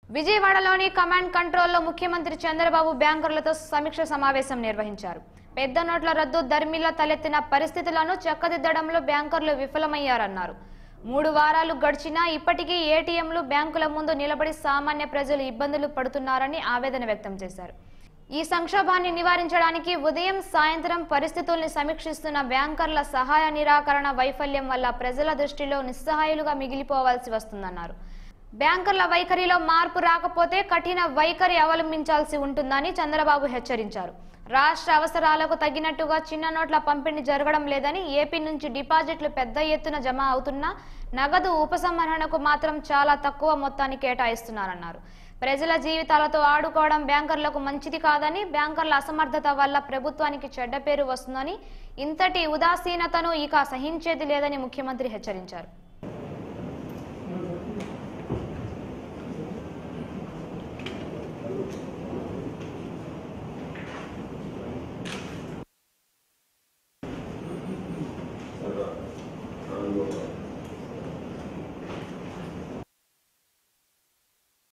విజయవాడలోని కమాండ్ కంట్రోల్లో ముఖ్యమంత్రి చంద్రబాబు బ్యాంకర్లతో సమీక్ష సమావేశం నిర్వహించారు పెద్ద నోట్ల రద్దు ధర్మిలో తలెత్తిన పరిస్థితులను చక్కదిద్దడంలో బ్యాంకర్లు విఫలమయ్యారన్నారు మూడు వారాలు గడిచినా ఇప్పటికీ ఏటీఎంలు బ్యాంకుల ముందు నిలబడి సామాన్య ప్రజలు ఇబ్బందులు పడుతున్నారని ఆవేదన వ్యక్తం చేశారు ఈ సంక్షోభాన్ని నివారించడానికి ఉదయం సాయంత్రం పరిస్థితుల్ని సమీక్షిస్తున్న బ్యాంకర్ల సహాయ నిరాకరణ వైఫల్యం వల్ల ప్రజల దృష్టిలో నిస్సహాయులుగా మిగిలిపోవాల్సి వస్తుందన్నారు బ్యాంకర్ల వైఖరిలో మార్పు రాకపోతే కఠిన వైఖరి అవలంబించాల్సి ఉంటుందని చంద్రబాబు హెచ్చరించారు రాష్ట్ర అవసరాలకు తగినట్టుగా చిన్న నోట్ల పంపిణీ జరగడం లేదని ఏపీ నుంచి డిపాజిట్లు పెద్ద ఎత్తున జమ అవుతున్నా నగదు ఉపసంహరణకు మాత్రం చాలా తక్కువ మొత్తాన్ని కేటాయిస్తున్నారన్నారు ప్రజల జీవితాలతో ఆడుకోవడం బ్యాంకర్లకు మంచిది కాదని బ్యాంకర్ల అసమర్థత వల్ల ప్రభుత్వానికి చెడ్డ పేరు వస్తుందని ఇంతటి ఉదాసీనతను ఇక సహించేది లేదని ముఖ్యమంత్రి హెచ్చరించారు